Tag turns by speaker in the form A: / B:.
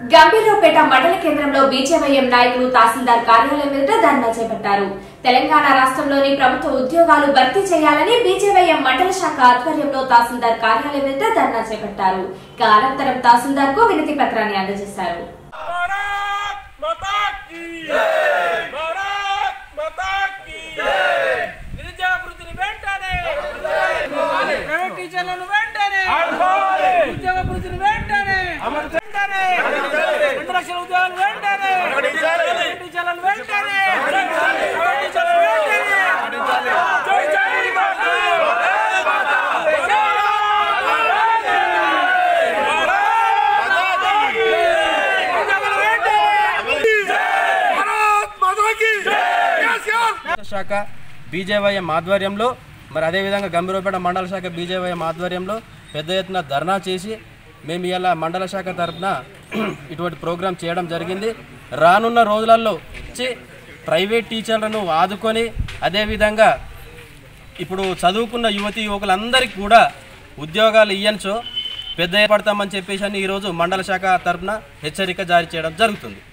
A: గంభీరావుపేట మండల కేంద్రంలో బీజేవైఎం నాయకులు తహసీల్దార్ కార్యాలయం ఎదుట ధర్నా చేపట్టారు తెలంగాణ రాష్ట్రంలోని ప్రభుత్వ ఉద్యోగాలు భర్తీ చేయాలని బీజేవైఎం మండల శాఖ ఆధ్వర్యంలో తహసీల్దార్ కార్యాలయం ఎదుట ధర్నా చేపట్టారు ఇక అనంతరం తహసీల్దార్ కు వినతి పత్రాన్ని అందజేశారు
B: भारत माता की भारत माता की విద్యాభివృద్ధిని వెంటనే ప్రైవేట్ టీచర్లను వెంటనే ఉద్యోగభివృద్ధిని వెంటనే వెంటనే రెండు లక్షల ఉద్యోగాలు వెంటనే ప్రైవేట్ టీచర్లను వెంటనే ప్రైవేట్ టీచర్లను వెంటనే జై జై మాతా ఉద్యోగాలు వెంటనే
C: శాఖ బీజేవైఎం ఆధ్వర్యంలో మరి అదేవిధంగా గంభీరపేట మండల శాఖ బీజేవైఎం ఆధ్వర్యంలో పెద్ద ఎత్తున ధర్నా చేసి మేము ఇలా మండల శాఖ తరఫున ఇటువంటి ప్రోగ్రాం చేయడం జరిగింది రానున్న రోజులలో వచ్చి ప్రైవేట్ టీచర్లను ఆదుకొని అదేవిధంగా ఇప్పుడు చదువుకున్న యువతి యువకులందరికీ కూడా ఉద్యోగాలు ఇయ్యనుచో పెద్ద ఏర్పడతామని చెప్పేసి అని ఈరోజు మండల శాఖ తరఫున హెచ్చరిక జారీ చేయడం జరుగుతుంది